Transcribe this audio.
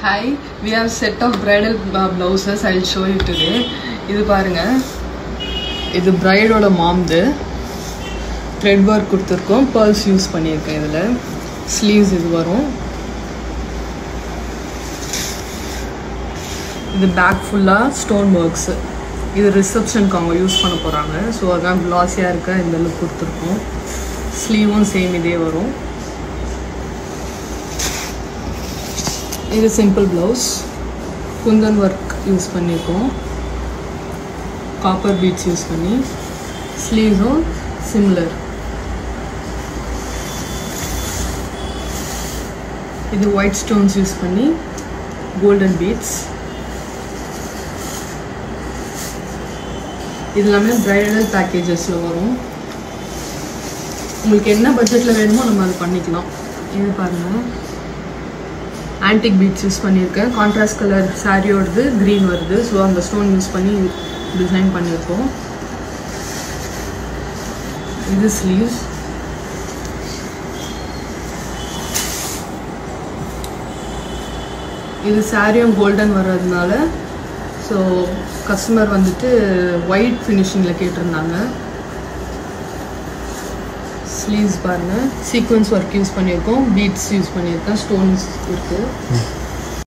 hi we have set of bridal blouses I show you today இது பாருங்க இது பிரைடோட மாம்து த்ரெட் ஒர்க் கொடுத்துருக்கோம் பேர்ல்ஸ் யூஸ் பண்ணியிருக்கேன் இதில் ஸ்லீவ்ஸ் இது வரும் இது பேக் ஃபுல்லாக ஸ்டோன் ஒர்க்ஸு இது ரிசப்ஷனுக்கு அவங்க யூஸ் பண்ண போகிறாங்க ஸோ அதான் க்ளாஸியாக இருக்க இந்த லுக் கொடுத்துருக்கோம் ஸ்லீவும் சேம் இதே வரும் இது simple blouse kundan work use பண்ணியிருக்கோம் காப்பர் பீட்ஸ் யூஸ் பண்ணி ஸ்லீவ்ஸும் சிமிலர் இது ஒயிட் ஸ்டோன்ஸ் யூஸ் பண்ணி கோல்டன் பீட்ஸ் இது எல்லாமே பிரைடல் பேக்கேஜஸில் வரும் உங்களுக்கு என்ன பட்ஜெட்டில் வேணுமோ நம்ம அது பண்ணிக்கலாம் இது பாருங்கள் ஆன்டிக் பீட்ஸ் யூஸ் பண்ணியிருக்கேன் கான்ட்ராஸ்ட் கலர் சாரியோடது க்ரீன் வருது ஸோ அந்த ஸ்டோன் யூஸ் பண்ணி டிசைன் பண்ணியிருக்கோம் இது ஸ்லீவ்ஸ் இது சாரியும் கோல்டன் வர்றதுனால ஸோ கஸ்டமர் வந்துட்டு ஒயிட் ஃபினிஷிங்கில் கேட்டிருந்தாங்க ஸ்லீவ்ஸ் பாருங்கள் சீக்வன்ஸ் ஒர்க் யூஸ் பண்ணியிருக்கோம் பீட்ஸ் யூஸ் பண்ணியிருக்கேன் ஸ்டோன்ஸ் இருக்குது